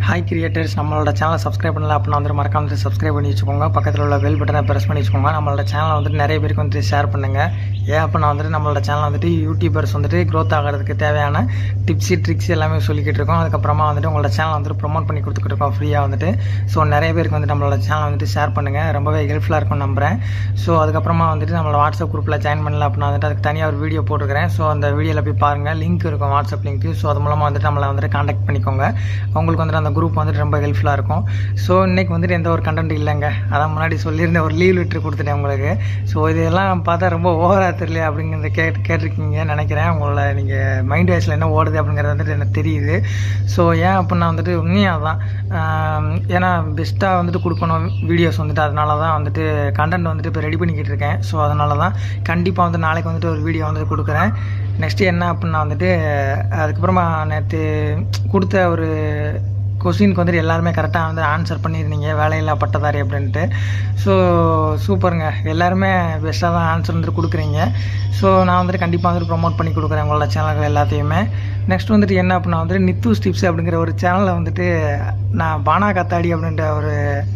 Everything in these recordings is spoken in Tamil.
ஹாய் கிரியேட்டர்ஸ் நம்மளோட சேனலை சப்ஸ்கிரைப் பண்ணல அப்படின்னா வந்து மறக்காம வந்து சப்ஸ்கிரைப் பண்ணி வச்சுக்கோங்க பக்கத்தில் உள்ள பெல் பட்டனை ப்ரெஸ் பண்ணி வச்சுக்கோங்க நம்மளோட சேனலை வந்துட்டு நிறைய பேருக்கு வந்துட்டு ஷேர் பண்ணுங்கள் ஏன் அப்படின்னா வந்துட்டு நம்மளோட சேனல் வந்துட்டு யூடியூபர்ஸ் வந்துட்டு க்ரோத் ஆகிறதுக்கு தேவையான டிப்ஸு ட்ரிக்ஸ் எல்லாமே சொல்லிக்கிட்டு இருக்கோம் அதுக்கப்புறமா வந்துட்டு உங்களோட சேனல் வந்துட்டு ப்ரொமோட் பண்ணி கொடுத்துக்கிட்டு இருக்கோம் ஃப்ரீயாக வந்துட்டு ஸோ நிறைய பேருக்கு வந்து நம்மளோட சேனல் வந்துட்டு ஷேர் பண்ணுங்கள் ரொம்பவே ஹெல்ப்ஃபுல்லாக இருக்கும் நம்புகிறேன் ஸோ அதுக்கப்புறமா வந்துட்டு நம்மளோட வாட்ஸ்அப் குரூப்பில் ஜாயின் பண்ணல அப்படின்னா வந்துட்டு அதுக்கு தனியாக ஒரு வீடியோ போட்டுருக்கிறேன் ஸோ அந்த வீடியோவில் போய் பாருங்கள் லிங்க் இருக்கும் வாட்ஸ்அப் லிங்க் ஸோ அது மூலமாக வந்துட்டு நம்மளை வந்துட்டு காண்டாக்ட் பண்ணிக்கோங்க உங்களுக்கு வந்துட்டு அந்த குரூப் வந்துட்டு ரொம்ப ஹெல்ப்ஃபுல்லாக இருக்கும் ஸோ இன்னைக்கு வந்துட்டு எந்த ஒரு கண்டென்ட் இல்லைங்க அதான் முன்னாடி சொல்லியிருந்தேன் ஒரு லீவ் லெட்ரு கொடுத்துட்டேன் உங்களுக்கு ஸோ இதெல்லாம் பார்த்தா ரொம்ப ஓவராக தெரியல அப்படிங்கிறத கேட் கேட்டிருக்கீங்க நினைக்கிறேன் உங்களோட நீங்கள் மைண்ட் வாய்ஸில் என்ன ஓடுது அப்படிங்கிறது வந்துட்டு எனக்கு தெரியுது ஸோ ஏன் அப்படின்னா வந்துட்டு உண்மையாக தான் ஆம், ஏன்னா பெஸ்ட்டாக வந்துட்டு கொடுக்கணும் வீடியோஸ் வந்துட்டு அதனால தான் வந்துட்டு கண்டென்ட் வந்துட்டு இப்போ ரெடி பண்ணிக்கிட்டு இருக்கேன் ஸோ அதனால தான் கண்டிப்பாக வந்து நாளைக்கு வந்துட்டு ஒரு வீடியோ வந்துட்டு கொடுக்குறேன் நெக்ஸ்ட்டு என்ன அப்படின்னா வந்துட்டு அதுக்கப்புறமா நேற்று கொடுத்த ஒரு கொஸ்டினுக்கு வந்துட்டு எல்லாருமே கரெக்டாக வந்து ஆன்சர் பண்ணியிருந்தீங்க வேலையில்லா பட்டதாரி அப்படின்ட்டு ஸோ சூப்பருங்க எல்லாருமே பெஸ்ட்டாக தான் ஆன்சர் வந்துட்டு கொடுக்குறீங்க ஸோ நான் வந்துட்டு கண்டிப்பாக வந்துட்டு ப்ரொமோட் பண்ணி கொடுக்குறேன் உங்களோட சேனல்கள் எல்லாத்தையுமே நெக்ஸ்ட் வந்துட்டு என்ன அப்படின்னா வந்துட்டு நித்து ஸ்டிப்ஸ் அப்படிங்கிற ஒரு சேனலை வந்துட்டு நான் பானா கத்தாடி அப்படின்ற ஒரு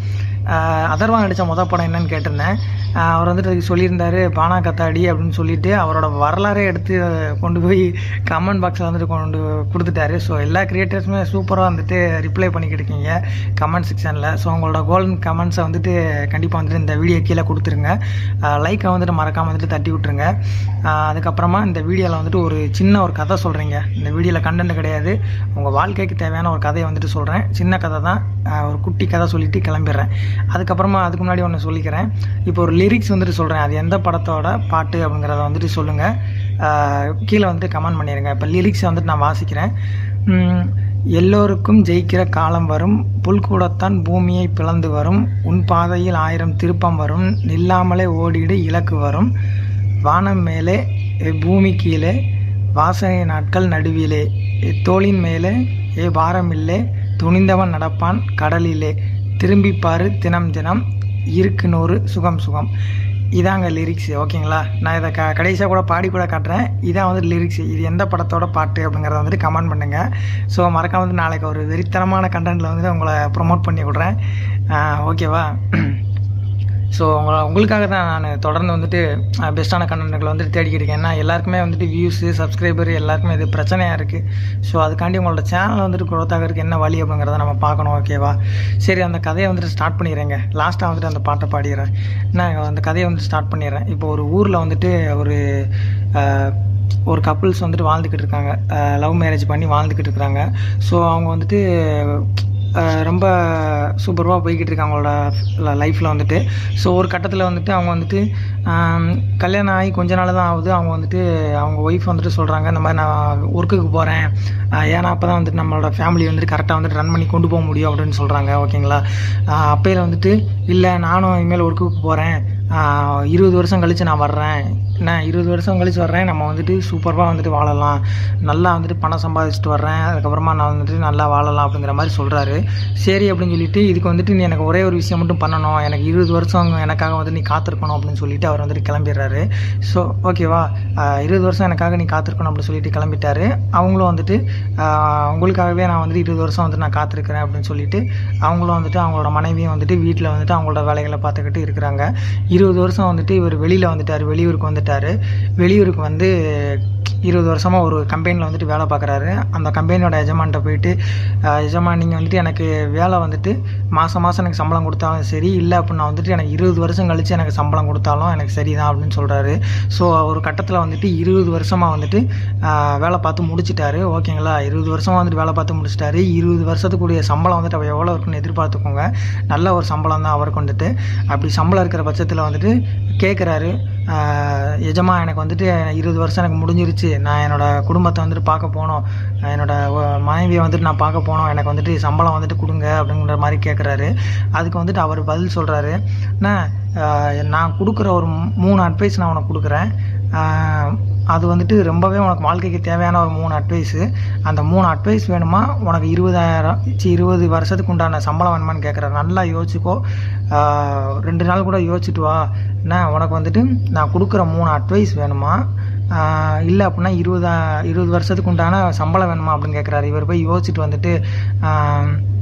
ஆஹ் அதர்வா நடித்த மொதல் படம் என்னன்னு கேட்டிருந்தேன் ஆஹ் அவர் வந்துட்டு அதுக்கு சொல்லியிருந்தாரு பானா கத்தாடி அப்படின்னு சொல்லிட்டு அவரோட வரலாறே எடுத்து கொண்டு போய் கமெண்ட் பாக்ஸில் வந்துட்டு கொண்டு கொடுத்துட்டாரு ஸோ எல்லா கிரியேட்டர்ஸுமே சூப்பராக வந்துட்டு ரிப்ளை பண்ணிக்கிட்டு இருக்கீங்க கமெண்ட் செக்ஷனில் ஸோ உங்களோட கோல்டன் கமெண்ட்ஸை வந்துட்டு கண்டிப்பாக வந்துட்டு இந்த வீடியோ கீழே கொடுத்துருங்க லைக்கை வந்துட்டு மறக்காமல் வந்துட்டு தட்டி விட்டுருங்க ஆஹ் அதுக்கப்புறமா இந்த வீடியோவில் வந்துட்டு ஒரு சின்ன ஒரு கதை சொல்கிறீங்க இந்த வீடியோவில் கண்டென்ட் கிடையாது உங்கள் வாழ்க்கைக்கு தேவையான ஒரு கதையை வந்துட்டு சொல்கிறேன் சின்ன கதை தான் ஆஹ் ஒரு குட்டி கதை சொல்லிட்டு கிளம்பிடுறேன் அதுக்கப்புறமா அதுக்கு முன்னாடி ஒன்று சொல்லிக்கிறேன் இப்போ ஒரு லிரிக்ஸ் வந்துட்டு சொல்கிறேன் அது எந்த படத்தோட பாட்டு அப்படிங்கிறத வந்துட்டு சொல்லுங்கள் கீழே வந்துட்டு கமெண்ட் பண்ணிடுங்க இப்போ லிரிக்ஸை வந்துட்டு நான் வாசிக்கிறேன் உம், எல்லோருக்கும் ஜெயிக்கிற காலம் வரும் புல்கூடத்தான் பூமியை பிளந்து வரும் உன் பாதையில் ஆயிரம் திருப்பம் வரும் நில்லாமலே ஓடிடு இலக்கு வரும் வானம் மேலே எ பூமி கீழே வாசனை நாட்கள் நடுவிலே எ தோளின் மேலே ஏ பாரமில்லே துணிந்தவன் நடப்பான் கடலிலே திரும்பி பாரு தினம் தினம் இருக்கு நூறு சுகம் சுகம் இதாங்க லிரிக்ஸ் ஓகேங்களா நான் இதை க கடைசியாக கூட பாடி கூட காட்டுறேன் இதான் வந்து லிரிக்ஸ் இது எந்த படத்தோட பாட்டு அப்படிங்கிறத வந்துட்டு கமெண்ட் பண்ணுங்கள் ஸோ மறக்காம வந்து நாளைக்கு ஒரு வெறித்தனமான கண்டென்ட்டில் வந்துட்டு உங்களை ப்ரொமோட் பண்ணி விட்றேன் ஓகேவா ஸோ உங்களை உங்களுக்காக தான் நான் தொடர்ந்து வந்துட்டு பெஸ்ட்டான கண்டென்ட்களை வந்துட்டு தேடிக்கிட்டு இருக்கேன் ஏன்னா எல்லாருக்குமே வந்துட்டு வியூஸு சப்ஸ்கிரைபர் எல்லாருக்குமே இது பிரச்சனையாக இருக்குது ஸோ அதுக்காண்டி உங்களோட சேனல் வந்துட்டு growth ஆகிறதுக்கு என்ன வழி அப்படிங்கிறத நம்ம பார்க்கணும் ஓகேவா சரி அந்த கதையை வந்துட்டு ஸ்டார்ட் பண்ணிடுறேங்க லாஸ்ட்டாக வந்துட்டு அந்த பாட்டை பாடிடுறேன் நான் அந்த கதையை வந்துட்டு ஸ்டார்ட் பண்ணிடுறேன் இப்போ ஒரு ஊரில் வந்துட்டு ஒரு ஆஹ், ஒரு கப்புள்ஸ் வந்துட்டு வாழ்ந்துக்கிட்டு இருக்காங்க லவ் மேரேஜ் பண்ணி வாழ்ந்துக்கிட்டு இருக்கிறாங்க ஸோ அவங்க வந்துட்டு அஹ் ரொம்ப சூப்பராக போய்கிட்டு இருக்காங்க அவங்களோட லைஃப்பில் வந்துட்டு ஸோ ஒரு கட்டத்தில் வந்துட்டு அவங்க வந்துட்டு ஆம், கல்யாணம் ஆகி கொஞ்ச நாள் தான் ஆகுது அவங்க வந்துட்டு அவங்க ஒய்ஃப் வந்துட்டு சொல்கிறாங்க இந்த மாதிரி நான் ஒர்க்குக்கு போகிறேன் ஏன்னா அப்போ தான் வந்துட்டு நம்மளோட ஃபேமிலி வந்துட்டு கரெக்டாக வந்துட்டு ரன் பண்ணி கொண்டு போக முடியும் அப்படின்னு சொல்கிறாங்க ஓகேங்களா அப்பையில் வந்துட்டு இல்லை நானும் இனிமேல் ஒர்க்குக்கு போகிறேன் இருபது வருஷம் கழித்து நான் வர்றேன் என்ன இருபது வருஷம் கழிச்சு வர்றேன் நம்ம வந்துட்டு சூப்பராக வந்துட்டு வாழலாம் நல்லா வந்துட்டு பணம் சம்பாதிச்சுட்டு வர்றேன் அதுக்கப்புறமா நான் வந்துட்டு நல்லா வாழலாம் அப்படிங்கிற மாதிரி சொல்கிறாரு சரி அப்படின்னு சொல்லிட்டு இதுக்கு வந்துட்டு நீ எனக்கு ஒரே ஒரு விஷயம் மட்டும் பண்ணணும் எனக்கு இருபது வருஷம் எனக்காக வந்து நீ காத்திருக்கணும் அப்படின்னு சொல்லிட்டு அவர் வந்துட்டு கிளம்பிடுறாரு ஸோ ஓகேவா இருபது வருஷம் எனக்காக நீ காத்திருக்கணும் அப்படின்னு சொல்லிட்டு கிளம்பிட்டாரு அவங்களும் வந்துட்டு ஆஹ், உங்களுக்காகவே நான் வந்துட்டு இருபது வருஷம் வந்துட்டு நான் காத்திருக்கிறேன் அப்படின்னு சொல்லிட்டு அவங்களும் வந்துட்டு அவங்களோட மனைவியும் வந்துட்டு வீட்டில் வந்துட்டு அவங்களோட வேலைகளை பார்த்துக்கிட்டு இருக்கிறாங்க இருபது வருஷம் வந்துட்டு இவர் வெளியில் வந்துட்டார் வெளியூருக்கு வந்துட்டார் வெளியூருக்கு வந்து இருபது வருஷமாக ஒரு கம்பெனியில் வந்துட்டு வேலை பார்க்குறாரு அந்த கம்பெனியோட எஜமான்கிட்ட போயிட்டு "அஹ், எஜமான் நீங்கள் வந்துட்டு எனக்கு வேலை வந்துட்டு மாதம் மாதம் எனக்கு சம்பளம் கொடுத்தாலும் சரி இல்லை அப்படின்னா வந்துட்டு எனக்கு இருபது வருஷம் கழித்து எனக்கு சம்பளம் கொடுத்தாலும் எனக்கு சரிதான் அப்படின்னு சொல்கிறாரு ஸோ ஒரு கட்டத்தில் வந்துட்டு இருபது வருஷமாக வந்துட்டு அஹ், வேலை பார்த்து முடிச்சிட்டாரு ஓகேங்களா இருபது வருஷமாக வந்துட்டு வேலை பார்த்து முடிச்சிட்டாரு இருபது வருஷத்துக்குரிய சம்பளம் வந்துட்டு அவர் எவ்வளோ இருக்குன்னு எதிர்பார்த்துக்கோங்க நல்ல ஒரு சம்பளம் தான் அவருக்கு வந்துட்டு அப்படி சம்பளம் இருக்கிற பட்சத்தில் வந்துட்டு கேட்குறாரு எஜமா எனக்கு வந்துட்டு இருபது வருஷம் எனக்கு முடிஞ்சிருச்சு நான் என்னோட குடும்பத்தை வந்துட்டு பார்க்க போனோம் என்னோட ஒ- மனைவியை வந்துட்டு நான் பார்க்க போனோம் எனக்கு வந்துட்டு சம்பளம் வந்துட்டு கொடுங்க அப்படிங்கிற மாதிரி கேட்குறாரு அதுக்கு வந்துட்டு அவர் பதில் சொல்கிறாரு அண்ணா ஆஹ் நான் கொடுக்குற ஒரு மூ- மூணு அட்வைஸ் நான் உனக்கு கொடுக்குறேன் ஆஹ் அது வந்துட்டு ரொம்பவே உனக்கு வாழ்க்கைக்கு தேவையான ஒரு மூணு அட்வைஸு அந்த மூணு அட்வைஸ் வேணுமா உனக்கு இருபதாயிரம் சி இருபது வருஷத்துக்கு உண்டான சம்பளம் வேணுமான்னு கேட்குறாரு நல்லா யோசிச்சுக்கோ ஆஹ் ரெண்டு நாள் கூட யோசிச்சுட்டு வா என்ன உனக்கு வந்துட்டு நான் கொடுக்குற மூணு அட்வைஸ் வேணுமா இல்லை அப்படின்னா இருபதா இருபது வருஷத்துக்கு உண்டான சம்பளம் வேணுமா அப்படின்னு கேட்குறாரு இவர் போய் யோசிச்சுட்டு வந்துட்டு ஆஹ்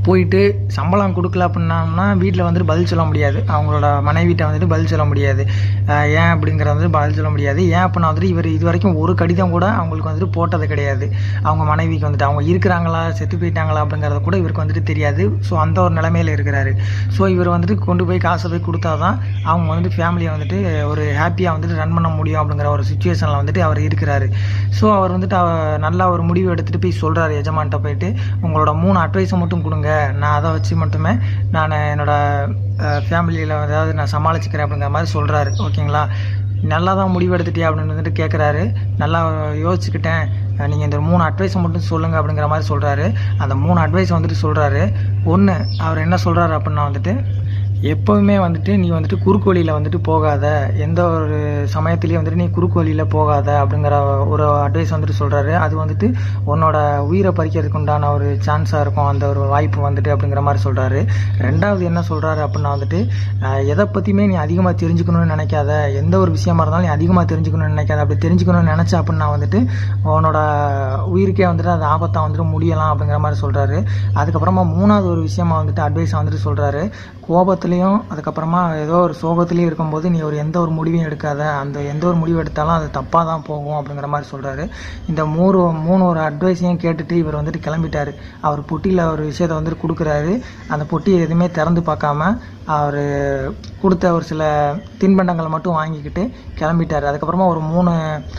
போயிட்டு சம்பளம் கொடுக்கல அப்படின்னோம்னா வீட்டில் வந்துட்டு பதில் சொல்ல முடியாது அவங்களோட மனைவிட்ட வந்துட்டு பதில் சொல்ல முடியாது ஆஹ் ஏன் அப்படிங்கிறத வந்து பதில் சொல்ல முடியாது ஏன் அப்படின்னா வந்துட்டு இவர் இது வரைக்கும் ஒரு கடிதம் கூட அவங்களுக்கு வந்துட்டு போட்டது கிடையாது அவங்க மனைவிக்கு வந்துட்டு அவங்க இருக்கிறாங்களா செத்து போயிட்டாங்களா அப்படிங்கிறத கூட இவருக்கு வந்துட்டு தெரியாது ஸோ அந்த ஒரு நிலைமையில் இருக்கிறாரு ஸோ இவர் வந்துட்டு கொண்டு போய் காசை போய் கொடுத்தா தான் அவங்க வந்துட்டு ஃபேமிலியை வந்துட்டு ஒரு ஹாப்பியாக வந்துட்டு ரன் பண்ண முடியும் அப்படிங்கிற ஒரு சுச்சுவேஷனில் வந்துட்டு அவர் இருக்கிறாரு ஸோ அவர் வந்துட்டு அவ- நல்லா ஒரு முடிவு எடுத்துகிட்டு போய் சொல்கிறாரு எஜமான்ட்ட போயிட்டு உங்களோட மூணு அட்வைஸை மட்டும் கொடுங்க நான் அதை வச்சு மட்டுமே நான் என்னோட ஃபேமிலியில் அதாவது நான் சமாளிச்சுக்கிறேன் அப்படிங்கிற மாதிரி சொல்கிறாரு ஓகேங்களா நல்லா தான் முடிவு எடுத்துட்டியா அப்படின்னு வந்துட்டு கேட்குறாரு நல்லா யோசிச்சுக்கிட்டேன் நீங்கள் இந்த மூணு அட்வைஸை மட்டும் சொல்லுங்கள் அப்படிங்கிற மாதிரி சொல்கிறாரு அந்த மூணு அட்வைஸ் வந்துட்டு சொல்கிறாரு ஒன்று அவர் என்ன சொல்கிறாரு அப்படின்னா வந்துட்டு எப்போவுமே வந்துட்டு நீ வந்துட்டு குறுக்கு வழியில் வந்துட்டு போகாத எந்த ஒரு சமயத்துலேயும் வந்துட்டு நீ குறுக்கு வழியில் போகாத அப்படிங்கிற ஒரு அட்வைஸ் வந்துட்டு சொல்கிறாரு அது வந்துட்டு உன்னோட உயிரை பறிக்கிறதுக்கு உண்டான ஒரு சான்ஸாக இருக்கும் அந்த ஒரு வாய்ப்பு வந்துட்டு அப்படிங்கிற மாதிரி சொல்கிறாரு ரெண்டாவது என்ன சொல்கிறாரு அப்படின்னா வந்துட்டு அஹ், எதை பற்றியுமே நீ அதிகமாக தெரிஞ்சுக்கணும்னு நினைக்காத எந்த ஒரு விஷயமா இருந்தாலும் நீ அதிகமாக தெரிஞ்சுக்கணும்னு நினைக்காத அப்படி தெரிஞ்சுக்கணும்னு நினச்ச அப்படின்னா வந்துட்டு உன்னோட உயிருக்கே வந்துட்டு அது ஆபத்தாக வந்துட்டு முடியலாம் அப்படிங்கிற மாதிரி சொல்கிறாரு அதுக்கப்புறமா மூணாவது ஒரு விஷயமா வந்துட்டு அட்வைஸ் வந்துட்டு சொல்கிறாரு கோபத்துலேயும் அதுக்கப்புறமா ஏதோ ஒரு சோகத்துலேயும் இருக்கும்போது நீ ஒரு எந்த ஒரு முடிவையும் எடுக்காத அந்த எந்த ஒரு முடிவு எடுத்தாலும் அது தப்பாக தான் போகும் அப்படிங்கிற மாதிரி சொல்கிறாரு இந்த மூணு மூணு ஒரு அட்வைஸையும் கேட்டுட்டு இவர் வந்துட்டு கிளம்பிட்டாரு அவர் பொட்டியில் ஒரு விஷயத்தை வந்துட்டு கொடுக்குறாரு அந்த பொட்டியை எதுவுமே திறந்து பார்க்காம அவர் கொடுத்த ஒரு சில தின்பண்டங்களை மட்டும் வாங்கிக்கிட்டு கிளம்பிட்டார் அதுக்கப்புறமா ஒரு மூணு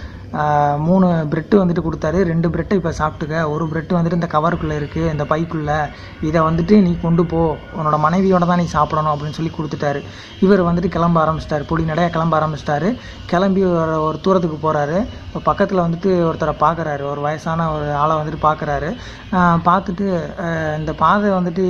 ஆஹ், மூணு பிரெட்டு வந்துட்டு கொடுத்தாரு ரெண்டு பிரெட்டை இப்போ சாப்பிட்டுக்க ஒரு பிரெட்டு வந்துட்டு இந்த கவருக்குள்ளே இருக்குது இந்த பைக்குள்ளே இதை வந்துட்டு நீ கொண்டு போ உன்னோட மனைவியோட தான் நீ சாப்பிடணும் அப்படின்னு சொல்லி கொடுத்துட்டாரு இவர் வந்துட்டு கிளம்ப ஆரம்பிச்சிட்டாரு பொடி நடைய கிளம்ப ஆரம்பிச்சிட்டாரு கிளம்பி ஒரு ஒரு தூரத்துக்கு போகிறாரு இப்போ பக்கத்தில் வந்துட்டு ஒருத்தரை பார்க்குறாரு ஒரு வயசான ஒரு ஆளை வந்துட்டு பார்க்குறாரு பார்த்துட்டு ஆஹ், இந்த பாதை வந்துட்டு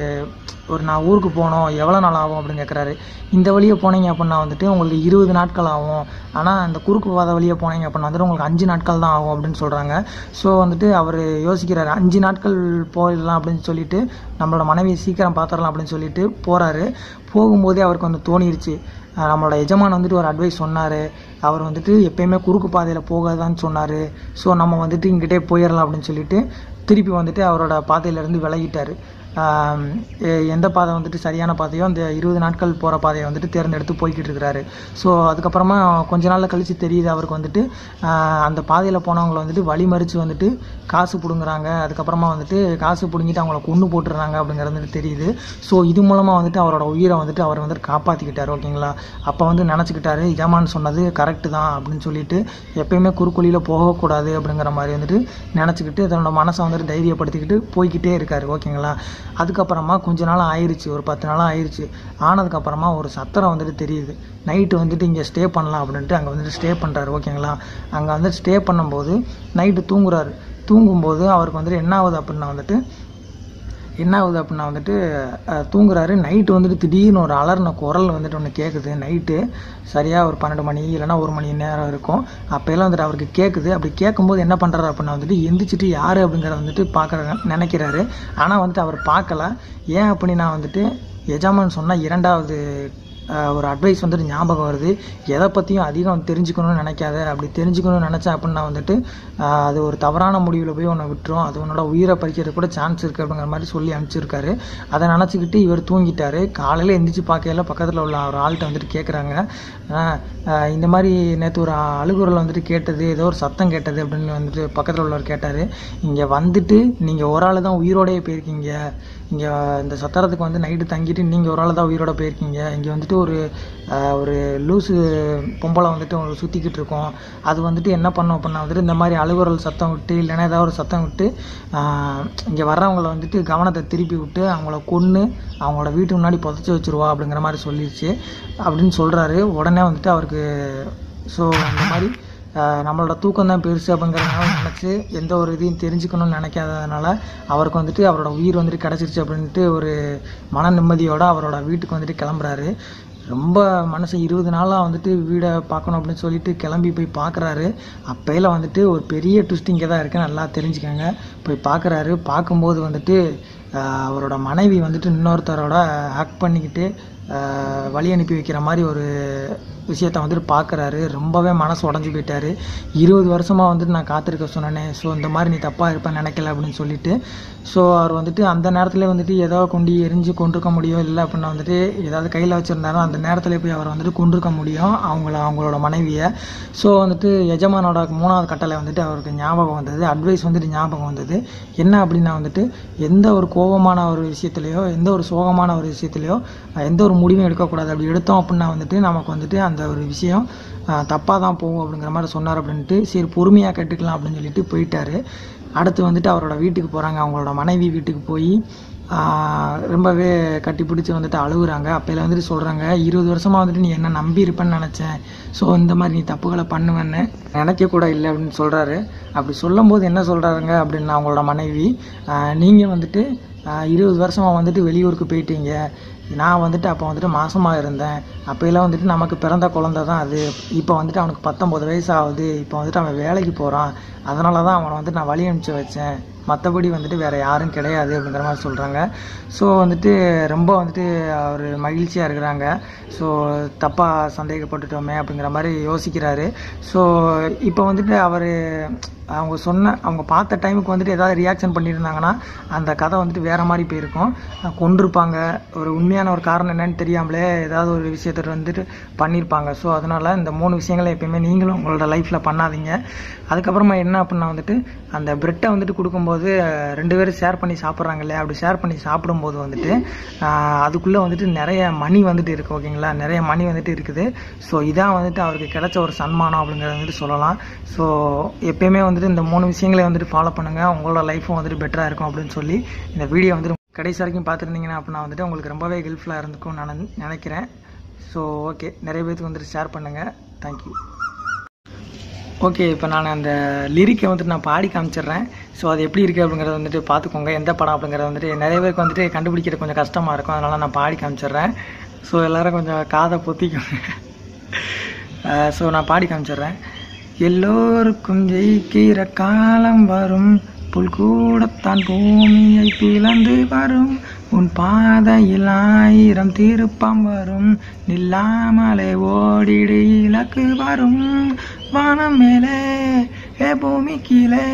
ஒரு நான் ஊருக்கு போகணும் எவ்வளோ நாள் ஆகும் அப்படின்னு கேட்குறாரு இந்த வழியை போனீங்க அப்படின்னா வந்துட்டு உங்களுக்கு இருபது நாட்கள் ஆகும் ஆனால் அந்த குறுக்கு பாதை வழியை போனீங்க அப்படின்னா வந்துட்டு உங்களுக்கு அஞ்சு நாட்கள் தான் ஆகும் அப்படின்னு சொல்கிறாங்க ஸோ வந்துட்டு அவர் யோசிக்கிறாரு அஞ்சு நாட்கள் போயிடலாம் அப்படின்னு சொல்லிட்டு நம்மளோட மனைவியை சீக்கிரம் பார்த்துடலாம் அப்படின்னு சொல்லிட்டு போகிறாரு போகும்போதே அவருக்கு வந்து தோணிருச்சு அஹ் நம்மளோட எஜமான் வந்துட்டு ஒரு அட்வைஸ் சொன்னார் அவர் வந்துட்டு எப்பயுமே குறுக்கு பாதையில் போகாதான்னு சொன்னார் ஸோ நம்ம வந்துட்டு இங்கிட்டே போயிடலாம் அப்படின்னு சொல்லிட்டு திருப்பி வந்துட்டு அவரோட பாதையிலேருந்து விலகிட்டார் ஆம், எ- எந்த பாதை வந்துட்டு சரியான பாதையோ அந்த இருபது நாட்கள் போகிற பாதையை வந்துட்டு தேர்ந்தெடுத்து போய்கிட்டு இருக்கிறாரு ஸோ அதுக்கப்புறமா கொஞ்ச நாளில் கழித்து தெரியுது அவருக்கு வந்துட்டு ஆஹ், அந்த பாதையில் போனவங்களை வந்துட்டு வழிமறித்து வந்துட்டு காசு பிடுங்குறாங்க அதுக்கப்புறமா வந்துட்டு காசு பிடுங்கிட்டு அவங்கள கொன்று போட்டுறாங்க அப்படிங்கிறது வந்துட்டு தெரியுது ஸோ இது மூலமாக வந்துட்டு அவரோட உயிரை வந்துட்டு அவர் வந்துட்டு காப்பாற்றிக்கிட்டார் ஓகேங்களா அப்போ வந்து நினச்சிக்கிட்டாரு ஜமான் சொன்னது கரெக்டு தான் அப்படின்னு சொல்லிட்டு எப்பயுமே குறுக்கொலியில் போகக்கூடாது அப்படிங்கிற மாதிரி வந்துட்டு நினச்சிக்கிட்டு தன்னோட மனசை வந்துட்டு தைரியப்படுத்திக்கிட்டு போய்க்கிட்டே இருக்காரு ஓகேங்களா அதுக்கப்புறமா கொஞ்ச நாள் ஆயிருச்சு ஒரு பத்து நாள் ஆயிருச்சு ஆனதுக்கப்புறமா ஒரு சத்திரம் வந்துட்டு தெரியுது நைட்டு வந்துட்டு இங்கே ஸ்டே பண்ணலாம் அப்படின்ட்டு அங்கே வந்துட்டு ஸ்டே பண்ணுறாரு ஓகேங்களா அங்கே வந்துட்டு ஸ்டே பண்ணும்போது நைட்டு தூங்குறாரு தூங்கும்போது அவருக்கு வந்துட்டு என்ன ஆகுது அப்படின்னா வந்துட்டு என்ன ஆகுது அப்படின்னா வந்துட்டு அஹ், தூங்குறாரு நைட்டு வந்துட்டு திடீர்னு ஒரு அலர்ன குரல் வந்துட்டு ஒன்று கேட்குது நைட்டு சரியாக ஒரு பன்னெண்டு மணி இல்லைன்னா ஒரு மணி நேரம் இருக்கும் அப்போல்லாம் வந்துட்டு அவருக்கு கேட்குது அப்படி கேட்கும்போது என்ன பண்ணுறாரு அப்படின்னா வந்துட்டு எந்திரிச்சிட்டு யார் அப்படிங்கிறத வந்துட்டு பார்க்குற நினைக்கிறாரு ஆனால் வந்துட்டு அவர் பார்க்கல ஏன் அப்படின்னா வந்துட்டு எஜமான் சொன்ன இரண்டாவது அஹ், ஒரு அட்வைஸ் வந்துட்டு ஞாபகம் வருது எதை பற்றியும் அதிகம் தெரிஞ்சுக்கணும்னு நினைக்காத அப்படி தெரிஞ்சுக்கணும்னு நினச்சேன் அப்படின்னா வந்துட்டு அஹ், அது ஒரு தவறான முடிவில் போய் உன்னை விட்டுரும் அது உன்னோட உயிரை பறிக்கிறது கூட சான்ஸ் இருக்குது அப்படிங்கிற மாதிரி சொல்லி அனுப்பிச்சிருக்காரு அதை நினச்சிக்கிட்டு இவர் தூங்கிட்டாரு காலையில் எந்திரிச்சு பார்க்கையில பக்கத்தில் உள்ள ஒரு ஆள்கிட்ட வந்துட்டு கேட்குறாங்க இந்த மாதிரி நேற்று ஒரு அழுகுரல் வந்துட்டு கேட்டது ஏதோ ஒரு சத்தம் கேட்டது அப்படின்னு வந்துட்டு பக்கத்தில் உள்ளவர் கேட்டார் இங்கே வந்துட்டு நீங்கள் ஒரு ஆள் தான் உயிரோடயே போயிருக்கீங்க இங்கே இந்த சத்திரத்துக்கு வந்து நைட்டு தங்கிட்டு நீங்கள் ஒரு ஆள் தான் உயிரோட போயிருக்கீங்க இங்கே வந்துட்டு ஒரு ஆஹ், ஒரு லூஸு பொம்பளை வந்துட்டு உங்களுக்கு சுற்றிக்கிட்டு இருக்கோம் அது வந்துட்டு என்ன பண்ணும் அப்படின்னா வந்துட்டு இந்த மாதிரி அழுகுரல் சத்தம் விட்டு இல்லைன்னா ஏதாவது ஒரு சத்தம் விட்டு இங்கே வர்றவங்கள வந்துட்டு கவனத்தை திருப்பி விட்டு அவங்கள கொன்று அவங்களோட வீட்டு முன்னாடி புதைச்சி வச்சிருவா அப்படிங்கிற மாதிரி சொல்லிடுச்சு அப்படின்னு சொல்கிறாரு உடனே வந்துட்டு அவருக்கு ஸோ அந்த மாதிரி ஆஹ் நம்மளோட தூக்கம் தான் பெருசு அப்படிங்கிறதுனால நினச்சி எந்த ஒரு இதையும் தெரிஞ்சுக்கணும்னு நினைக்காததுனால அவருக்கு வந்துட்டு அவரோட உயிர் வந்துட்டு கிடச்சிருச்சு அப்படின்ட்டு ஒரு மன நிம்மதியோட அவரோட வீட்டுக்கு வந்துட்டு கிளம்புறாரு ரொம்ப மனசு இருபது நாளாக வந்துட்டு வீடை பார்க்கணும் அப்படின்னு சொல்லிட்டு கிளம்பி போய் பார்க்குறாரு அப்பையில வந்துட்டு ஒரு பெரிய ட்விஸ்ட் இங்கே தான் இருக்குது நல்லா தெரிஞ்சுக்கங்க போய் பார்க்குறாரு பார்க்கும்போது வந்துட்டு ஆஹ் அவரோட மனைவி வந்துட்டு இன்னொருத்தரோட ஹேக் பண்ணிக்கிட்டு ஆஹ், வழி அனுப்பி வைக்கிற மாதிரி ஒரு விஷயத்த வந்துட்டு பார்க்குறாரு ரொம்பவே மனசு உடஞ்சி போயிட்டாரு இருபது வருஷமாக வந்துட்டு நான் காத்திருக்க சொன்னேனே ஸோ இந்த மாதிரி நீ தப்பாக இருப்பேன்னு நினைக்கல அப்படின்னு சொல்லிட்டு ஸோ அவர் வந்துட்டு அந்த நேரத்தில் வந்துட்டு ஏதோ கொண்டு எரிஞ்சு கொண்டிருக்க முடியும் இல்லை அப்படின்னா வந்துட்டு ஏதாவது கையில் வச்சுருந்தாலும் அந்த நேரத்தில் போய் அவர் வந்துட்டு கொண்டிருக்க முடியும் அவங்கள அவங்களோட மனைவியை ஸோ வந்துட்டு எஜமானோட மூணாவது கட்டளை வந்துட்டு அவருக்கு ஞாபகம் வந்தது அட்வைஸ் வந்துட்டு ஞாபகம் வந்தது என்ன அப்படின்னா வந்துட்டு எந்த ஒரு கோபமான ஒரு விஷயத்துலையோ எந்த ஒரு சோகமான ஒரு விஷயத்துலையோ அஹ், எந்த ஒரு முடிவும் எடுக்கக்கூடாது அப்படி எடுத்தோம் அப்படின்னா வந்துட்டு நமக்கு வந்துட்டு அந்த ஒரு விஷயம் தப்பாக தான் போகும் அப்படிங்கிற மாதிரி சொன்னார் அப்படின்ட்டு சரி பொறுமையாக கேட்டுக்கலாம் அப்படின்னு சொல்லிட்டு போயிட்டாரு அடுத்து வந்துட்டு அவரோட வீட்டுக்கு போகிறாங்க அவங்களோட மனைவி வீட்டுக்கு போய் ஆஹ், ரொம்பவே கட்டி பிடிச்சி வந்துட்டு அழுகுறாங்க அப்போல வந்துட்டு சொல்கிறாங்க இருபது வருஷமாக வந்துட்டு நீ என்ன நம்பி இருப்பேன்னு நினச்சேன் ஸோ இந்த மாதிரி நீ தப்புகளை பண்ணுவேன்னு நினைக்க கூட இல்லை அப்படின்னு சொல்கிறாரு அப்படி சொல்லும்போது என்ன சொல்கிறாருங்க அப்படின்னு அவங்களோட மனைவி நீங்கள் வந்துட்டு ஆஹ், இருபது வருஷமாக வந்துட்டு வெளியூருக்கு போயிட்டீங்க நான் வந்துட்டு அப்போ வந்துட்டு மாசமாக இருந்தேன் அப்போயெல்லாம் வந்துட்டு நமக்கு பிறந்த குழந்தை தான் அது இப்போ வந்துட்டு அவனுக்கு பத்தொம்பது வயசு ஆகுது இப்போ வந்துட்டு அவன் வேலைக்கு போகிறான் அதனால தான் அவனை வந்துட்டு நான் வழி அனுப்பிச்சு வச்சேன் மற்றபடி வந்துட்டு வேறு யாரும் கிடையாது அப்படிங்கிற மாதிரி சொல்கிறாங்க ஸோ வந்துட்டு ரொம்ப வந்துட்டு அவர் மகிழ்ச்சியாக இருக்கிறாங்க ஸோ தப்பாக சந்தேகப்பட்டுட்டோமே அப்படிங்கிற மாதிரி யோசிக்கிறாரு ஸோ இப்போ வந்துட்டு அவர் அவங்க சொன்ன அவங்க பார்த்த டைமுக்கு வந்துட்டு ஏதாவது ரியாக்ஷன் பண்ணியிருந்தாங்கன்னா அந்த கதை வந்துட்டு வேறு மாதிரி போயிருக்கும் அஹ் கொன்றிருப்பாங்க ஒரு உண்மையான ஒரு காரணம் என்னன்னு தெரியாமலே ஏதாவது ஒரு விஷயத்தை வந்துட்டு பண்ணியிருப்பாங்க ஸோ அதனால் இந்த மூணு விஷயங்களை எப்பயுமே நீங்களும் உங்களோட லைஃப்பில் பண்ணாதீங்க அதுக்கப்புறமா என்ன அப்படின்னா வந்துட்டு அந்த பிரெட்டை வந்துட்டு கொடுக்கும்போது அஹ், ரெண்டு பேரும் ஷேர் பண்ணி சாப்பிட்றாங்க இல்லையா அப்படி ஷேர் பண்ணி சாப்பிடும்போது வந்துட்டு ஆஹ், அதுக்குள்ளே வந்துட்டு நிறைய மணி வந்துட்டு இருக்குது ஓகேங்களா நிறைய மணி வந்துட்டு இருக்குது ஸோ இதான் வந்துட்டு அவருக்கு கிடைச்ச ஒரு சன்மானம் அப்படிங்கிறத வந்துட்டு சொல்லலாம் ஸோ எப்பயுமே வந்துட்டு இந்த மூணு விஷயங்களை வந்துட்டு ஃபாலோ பண்ணுங்கள் உங்களோட லைஃப்பும் வந்துட்டு பெட்டராக இருக்கும் அப்படின்னு சொல்லி இந்த வீடியோ வந்துட்டு கடைசி வரைக்கும் பார்த்துருந்தீங்கன்னா அப்படின்னா வந்துட்டு உங்களுக்கு ரொம்பவே ஹெல்ப்ஃபுல்லாக இருந்துக்கும் நான் நினைக்கிறேன் ஸோ ஓகே நிறைய பேருக்கு வந்துட்டு ஷேர் பண்ணுங்கள் தேங்க்யூ ஓகே இப்போ நான் அந்த லிரிக்கை வந்துட்டு நான் பாடி காமிச்சிடுறேன் ஸோ அது எப்படி இருக்குது அப்படிங்கிறத வந்துட்டு பார்த்துக்கோங்க எந்த படம் அப்படிங்கிறத வந்துட்டு நிறைய பேருக்கு வந்துட்டு கண்டுபிடிக்கிறது கொஞ்சம் கஷ்டமாக இருக்கும் அதனால் நான் பாடி காமிச்சிடுறேன் ஸோ எல்லோரும் கொஞ்சம் காதை பொத்திக்கோங்க ஸோ நான் பாடி காமிச்சிடுறேன் எல்லோருக்கும் ஜெயிக்கிற காலம் வரும் புல் கூடத்தான் பூமியை பிளந்து வரும் உன் பாதையில் ஆயிரம் திருப்பம் வரும் நில்லாமலே ஓடிடு இலக்கு வரும் வானம் மேலே ஏ பூமி கீழே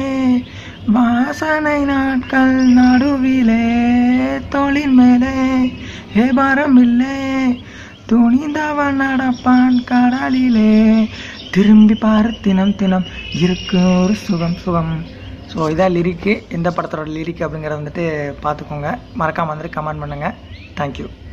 வாசனை நாட்கள் நடுவிலே தோளின் மேலே ஏ பாரமில்லே துணிந்தவன் நடப்பான் கடலிலே திரும்பி பாரு தினம் தினம் இருக்கு ஒரு சுகம் சுகம் ஸோ இதான் லிரிக்கு எந்த படத்தோட லிரிக் அப்படிங்கிறத வந்துட்டு பார்த்துக்கோங்க மறக்காமல் வந்துட்டு கமெண்ட் பண்ணுங்கள் தேங்க்யூ